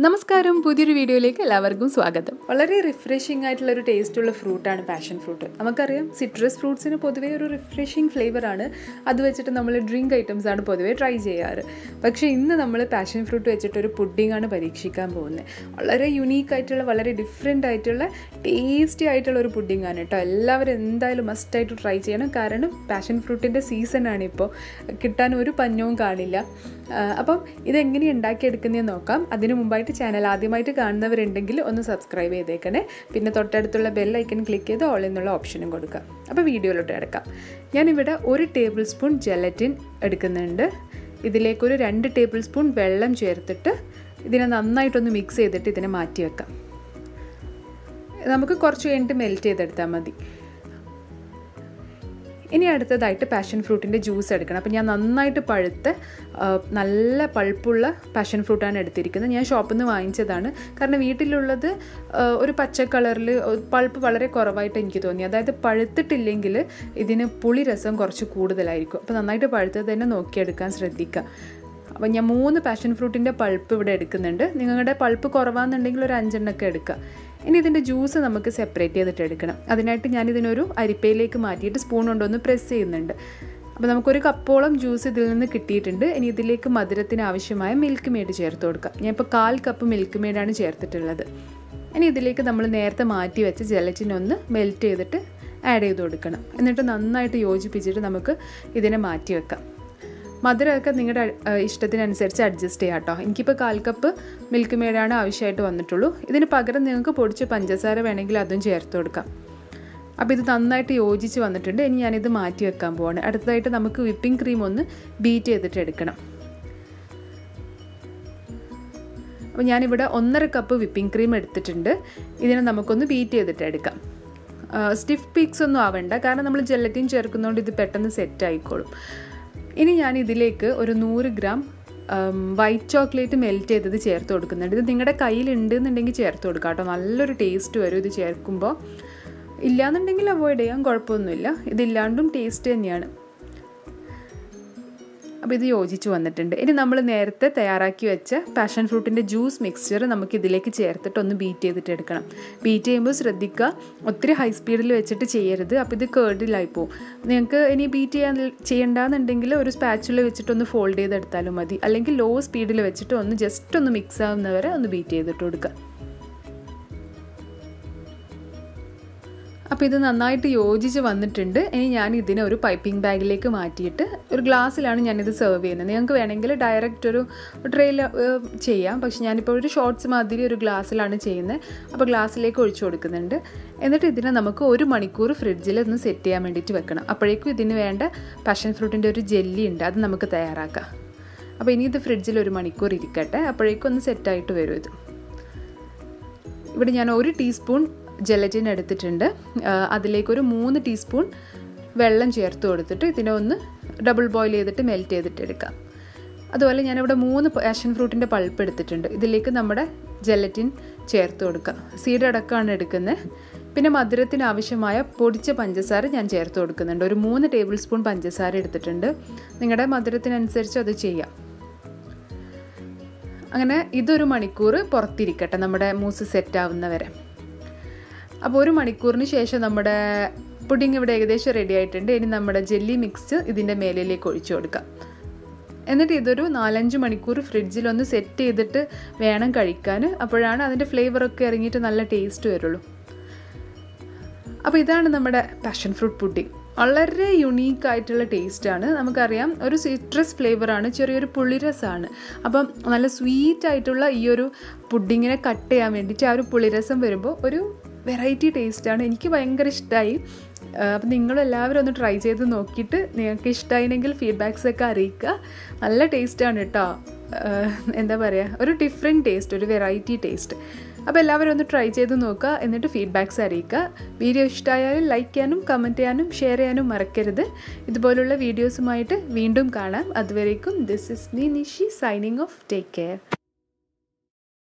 നമസ്കാരം പുതിയൊരു വീഡിയോയിലേക്ക് എല്ലാവർക്കും സ്വാഗതം വളരെ റിഫ്രഷിംഗ് ആയിട്ടുള്ള ഒരു ടേസ്റ്റുള്ള ഫ്രൂട്ടാണ് പാഷൻ ഫ്രൂട്ട് നമുക്കറിയാം സിട്രസ് ഫ്രൂട്ട്സിന് പൊതുവേ ഒരു റിഫ്രഷിംഗ് ഫ്ലേവറാണ് അത് വെച്ചിട്ട് നമ്മൾ ഡ്രിങ്ക് ഐറ്റംസ് ആണ് പൊതുവേ ട്രൈ ചെയ്യാറ് പക്ഷേ ഇന്ന് നമ്മൾ പാഷൻ ഫ്രൂട്ട് വെച്ചിട്ട് ഒരു പുഡിംഗ് ആണ് പരീക്ഷിക്കാൻ പോകുന്നത് വളരെ യുണീക്ക് ആയിട്ടുള്ള വളരെ ഡിഫറെൻ്റ് ആയിട്ടുള്ള ടേസ്റ്റി ആയിട്ടുള്ള ഒരു പുഡിംഗ് ആണ് കേട്ടോ എല്ലാവരും എന്തായാലും മസ്റ്റായിട്ട് ട്രൈ ചെയ്യണം കാരണം പാഷൻ ഫ്രൂട്ടിൻ്റെ സീസണാണ് ഇപ്പോൾ കിട്ടാൻ ഒരു പഞ്ഞവും കാണില്ല ആ, അപ്പം ഇതെങ്ങനെ ഉണ്ടാക്കിയെടുക്കുന്നതെന്ന് നോക്കാം അതിനു മുമ്പായിട്ട് ചാനൽ ആദ്യമായിട്ട് കാണുന്നവരുണ്ടെങ്കിൽ ഒന്ന് സബ്സ്ക്രൈബ് ചെയ്തേക്കണേ പിന്നെ തൊട്ടടുത്തുള്ള ബെൽ ഐക്കൺ ക്ലിക്ക് ചെയ്ത് ഓൾ എന്നുള്ള ഓപ്ഷനും കൊടുക്കാം അപ്പോൾ വീഡിയോയിലോട്ട് കിടക്കാം ഞാനിവിടെ ഒരു ടേബിൾ സ്പൂൺ ജെലറ്റിൻ എടുക്കുന്നുണ്ട് ഇതിലേക്കൊരു രണ്ട് ടേബിൾ സ്പൂൺ വെള്ളം ചേർത്തിട്ട് ഇതിനെ നന്നായിട്ടൊന്ന് മിക്സ് ചെയ്തിട്ട് ഇതിനെ മാറ്റി വെക്കാം നമുക്ക് കുറച്ച് കഴിഞ്ഞിട്ട് മെൽറ്റ് ചെയ്തെടുത്താൽ മതി ഇനി അടുത്തതായിട്ട് പാഷൻ ഫ്രൂട്ടിൻ്റെ ജ്യൂസ് എടുക്കണം അപ്പോൾ ഞാൻ നന്നായിട്ട് പഴുത്ത് ആ, നല്ല പൾപ്പുള്ള പാഷൻ ഫ്രൂട്ടാണ് എടുത്തിരിക്കുന്നത് ഞാൻ ഷോപ്പിൽ നിന്ന് വാങ്ങിച്ചതാണ് കാരണം വീട്ടിലുള്ളത് ആ, ഒരു പച്ച കളറിൽ പൾപ്പ് വളരെ കുറവായിട്ട് എനിക്ക് തോന്നി അതായത് പഴുത്തിട്ടില്ലെങ്കിൽ ഇതിന് പുളി രസം കുറച്ച് കൂടുതലായിരിക്കും അപ്പോൾ നന്നായിട്ട് പഴുത്തത് തന്നെ നോക്കിയെടുക്കാൻ ശ്രദ്ധിക്കുക അപ്പോൾ ഞാൻ മൂന്ന് പാഷൻ ഫ്രൂട്ടിൻ്റെ പൾപ്പ് ഇവിടെ എടുക്കുന്നുണ്ട് നിങ്ങളുടെ പൾപ്പ് കുറവാണെന്നുണ്ടെങ്കിൽ ഒരു അഞ്ചെണ്ണൊക്കെ എടുക്കുക ഇനി ഇതിൻ്റെ ജ്യൂസ് നമുക്ക് സെപ്പറേറ്റ് ചെയ്തിട്ട് എടുക്കണം അതിനായിട്ട് ഞാൻ ഇതിനൊരു അരിപ്പയിലേക്ക് മാറ്റിയിട്ട് സ്പൂൺ കൊണ്ടൊന്ന് പ്രസ് ചെയ്യുന്നുണ്ട് അപ്പോൾ നമുക്കൊരു കപ്പോളം ജ്യൂസ് ഇതിൽ നിന്ന് കിട്ടിയിട്ടുണ്ട് ഇനി ഇതിലേക്ക് മധുരത്തിന് ആവശ്യമായ മിൽക്ക് മെയ്ഡ് ചേർത്ത് കൊടുക്കാം ഞാൻ ഇപ്പോൾ കാൽ കപ്പ് മിൽക്ക് മെയ്ഡാണ് ചേർത്തിട്ടുള്ളത് ഇനി ഇതിലേക്ക് നമ്മൾ നേരത്തെ മാറ്റി വെച്ച ജലറ്റിൻ ഒന്ന് മെൽറ്റ് ചെയ്തിട്ട് ആഡ് ചെയ്ത് കൊടുക്കണം എന്നിട്ട് നന്നായിട്ട് യോജിപ്പിച്ചിട്ട് നമുക്ക് ഇതിനെ മാറ്റി വെക്കാം മധുരമൊക്കെ നിങ്ങളുടെ അഹ്, ഇഷ്ടത്തിനനുസരിച്ച് അഡ്ജസ്റ്റ് ചെയ്യാം കേട്ടോ എനിക്കിപ്പോൾ കാൽ കപ്പ് മിൽക്ക് മേഡാണ് ആവശ്യമായിട്ട് വന്നിട്ടുള്ളൂ ഇതിന് പകരം നിങ്ങൾക്ക് പൊടിച്ച് പഞ്ചസാര വേണമെങ്കിൽ അതും ചേർത്ത് കൊടുക്കാം അപ്പോൾ ഇത് നന്നായിട്ട് യോജിച്ച് വന്നിട്ടുണ്ട് ഇനി ഞാനിത് മാറ്റി വെക്കാൻ പോവാണ് അടുത്തതായിട്ട് നമുക്ക് വിപ്പിംഗ് ക്രീം ഒന്ന് ബീറ്റ് ചെയ്തിട്ട് എടുക്കണം അപ്പോൾ ഞാനിവിടെ ഒന്നര കപ്പ് വിപ്പിംഗ് ക്രീം എടുത്തിട്ടുണ്ട് ഇതിനെ നമുക്കൊന്ന് ബീറ്റ് ചെയ്തിട്ട് എടുക്കാം സ്റ്റിഫ് പീക്സ് ഒന്നും ആവണ്ട കാരണം നമ്മൾ ജെല്ലറ്റിൻ ചേർക്കുന്നതുകൊണ്ട് ഇത് പെട്ടെന്ന് സെറ്റ് ആയിക്കോളും ഇനി ഞാൻ ഇതിലേക്ക് ഒരു നൂറ് ഗ്രാം വൈറ്റ് ചോക്ലേറ്റ് മെൽറ്റ് ചെയ്തത് ചേർത്ത് കൊടുക്കുന്നുണ്ട് ഇത് നിങ്ങളുടെ കയ്യിലുണ്ട് എന്നുണ്ടെങ്കിൽ ചേർത്ത് കൊടുക്കാം കേട്ടോ നല്ലൊരു ടേസ്റ്റ് വരും ഇത് ചേർക്കുമ്പോൾ ഇല്ലാന്നുണ്ടെങ്കിൽ അവോയ്ഡ് ചെയ്യാൻ കുഴപ്പമൊന്നുമില്ല ഇതില്ലാണ്ടും ടേസ്റ്റ് തന്നെയാണ് അപ്പോൾ ഇത് യോജിച്ച് വന്നിട്ടുണ്ട് ഇനി നമ്മൾ നേരത്തെ തയ്യാറാക്കി വെച്ച പാഷൻ ഫ്രൂട്ടിൻ്റെ ജ്യൂസ് മിക്സ്ചർ നമുക്ക് ഇതിലേക്ക് ചേർത്തിട്ട് ഒന്ന് ബീറ്റ് ചെയ്തിട്ട് എടുക്കണം ബീറ്റ് ചെയ്യുമ്പോൾ ശ്രദ്ധിക്കുക ഒത്തിരി ഹൈ സ്പീഡിൽ വെച്ചിട്ട് ചെയ്യരുത് അപ്പോൾ ഇത് കേർഡിലായി പോകും നിങ്ങൾക്ക് ഇനി ബീറ്റ് ചെയ്യാൻ ചെയ്യണ്ടെന്നുണ്ടെങ്കിൽ ഒരു സ്പാച്ചുല വെച്ചിട്ടൊന്ന് ഫോൾഡ് ചെയ്തെടുത്താലും മതി അല്ലെങ്കിൽ ലോ സ്പീഡിൽ വെച്ചിട്ട് ഒന്ന് ജസ്റ്റ് ഒന്ന് മിക്സ് ആവുന്നവരെ ഒന്ന് ബീറ്റ് ചെയ്തിട്ട് കൊടുക്കുക അപ്പോൾ ഇത് നന്നായിട്ട് യോജിച്ച് വന്നിട്ടുണ്ട് ഇനി ഞാൻ ഇതിനെ ഒരു പൈപ്പിംഗ് ബാഗിലേക്ക് മാറ്റിയിട്ട് ഒരു ഗ്ലാസ്സിലാണ് ഞാനിത് സെർവ് ചെയ്യുന്നത് നിങ്ങൾക്ക് വേണമെങ്കിൽ ഡയറക്റ്റ് ഒരു ട്രെയിൽ ചെയ്യാം പക്ഷെ ഞാനിപ്പോൾ ഒരു ഷോർട്ട്സ് മാതിരി ഒരു ഗ്ലാസ്സിലാണ് ചെയ്യുന്നത് അപ്പോൾ ഗ്ലാസ്സിലേക്ക് ഒഴിച്ചു കൊടുക്കുന്നുണ്ട് എന്നിട്ട് ഇതിനെ നമുക്ക് ഒരു മണിക്കൂർ ഫ്രിഡ്ജിൽ ഒന്ന് സെറ്റ് ചെയ്യാൻ വേണ്ടിയിട്ട് വെക്കണം അപ്പോഴേക്കും ഇതിന് വേണ്ട പാഷൻ ഫ്രൂട്ടിൻ്റെ ഒരു ജെല്ലി ഉണ്ട് അത് നമുക്ക് തയ്യാറാക്കാം അപ്പോൾ ഇനി ഇത് ഫ്രിഡ്ജിൽ ഒരു മണിക്കൂർ ഇരിക്കട്ടെ അപ്പോഴേക്കും ഒന്ന് സെറ്റായിട്ട് വരും ഇത് ഇവിടെ ഞാൻ ഒരു ടീസ്പൂൺ ജലറ്റിൻ എടുത്തിട്ടുണ്ട് ആ, അതിലേക്കൊരു മൂന്ന് ടീസ്പൂൺ വെള്ളം ചേർത്ത് കൊടുത്തിട്ട് ഇതിനെ ഒന്ന് ഡബിൾ ബോയിൽ ചെയ്തിട്ട് മെൽറ്റ് ചെയ്തിട്ട് എടുക്കാം അതുപോലെ ഞാനിവിടെ മൂന്ന് പാഷൻ ഫ്രൂട്ടിൻ്റെ പൾപ്പ് എടുത്തിട്ടുണ്ട് ഇതിലേക്ക് നമ്മുടെ ജലറ്റിൻ ചേർത്ത് കൊടുക്കുക സീഡ് അടക്കമാണ് എടുക്കുന്നത് പിന്നെ മധുരത്തിന് ആവശ്യമായ പൊടിച്ച പഞ്ചസാര ഞാൻ ചേർത്ത് കൊടുക്കുന്നുണ്ട് ഒരു മൂന്ന് ടേബിൾ സ്പൂൺ പഞ്ചസാര എടുത്തിട്ടുണ്ട് നിങ്ങളുടെ മധുരത്തിനനുസരിച്ച് അത് ചെയ്യാം അങ്ങനെ ഇതൊരു മണിക്കൂർ പുറത്തിരിക്കട്ടെ നമ്മുടെ മൂസ് സെറ്റ് ആവുന്നവരെ അപ്പോൾ ഒരു മണിക്കൂറിന് ശേഷം നമ്മുടെ പുഡിംഗ് ഇവിടെ ഏകദേശം റെഡി ആയിട്ടുണ്ട് ഇനി നമ്മുടെ ജെല്ലി മിക്സ് ഇതിൻ്റെ മേലിലേക്ക് ഒഴിച്ചു കൊടുക്കാം എന്നിട്ട് ഇതൊരു നാലഞ്ച് മണിക്കൂർ ഫ്രിഡ്ജിലൊന്ന് സെറ്റ് ചെയ്തിട്ട് വേണം കഴിക്കാൻ അപ്പോഴാണ് അതിൻ്റെ ഫ്ലേവറൊക്കെ ഇറങ്ങിയിട്ട് നല്ല ടേസ്റ്റ് വരുള്ളൂ അപ്പോൾ ഇതാണ് നമ്മുടെ പാഷൻ ഫ്രൂട്ട് പുഡിംഗ് വളരെ യുണീക്ക് ആയിട്ടുള്ള ടേസ്റ്റാണ് നമുക്കറിയാം ഒരു സിട്രസ് ഫ്ലേവറാണ് ചെറിയൊരു പുളിരസമാണ് അപ്പം നല്ല സ്വീറ്റ് ആയിട്ടുള്ള ഈ ഒരു പുഡിങ്ങിനെ കട്ട് ചെയ്യാൻ വേണ്ടിയിട്ട് ആ ഒരു പുളിരസം വരുമ്പോൾ ഒരു വെറൈറ്റി ടേസ്റ്റാണ് എനിക്ക് ഭയങ്കര ഇഷ്ടമായി അപ്പം നിങ്ങളെല്ലാവരും ഒന്ന് ട്രൈ ചെയ്ത് നോക്കിയിട്ട് നിങ്ങൾക്ക് ഇഷ്ടമായില്ലെങ്കിൽ ഫീഡ്ബാക്സ് ഒക്കെ അറിയിക്കുക നല്ല ടേസ്റ്റാണ് കേട്ടോ ആഹ് എന്താ പറയുക ഒരു ഡിഫറെൻറ്റ് ടേസ്റ്റ് ഒരു വെറൈറ്റി ടേസ്റ്റ് അപ്പോൾ എല്ലാവരും ഒന്ന് ട്രൈ ചെയ്ത് നോക്കുക എന്നിട്ട് ഫീഡ്ബാക്സ് അറിയിക്കുക വീഡിയോ ഇഷ്ടമായാലും ലൈക്ക് ചെയ്യാനും കമൻറ്റ് ചെയ്യാനും ഷെയർ ചെയ്യാനും മറക്കരുത് ഇതുപോലുള്ള വീഡിയോസുമായിട്ട് വീണ്ടും കാണാം അതുവരേക്കും this is me Nishi signing off take care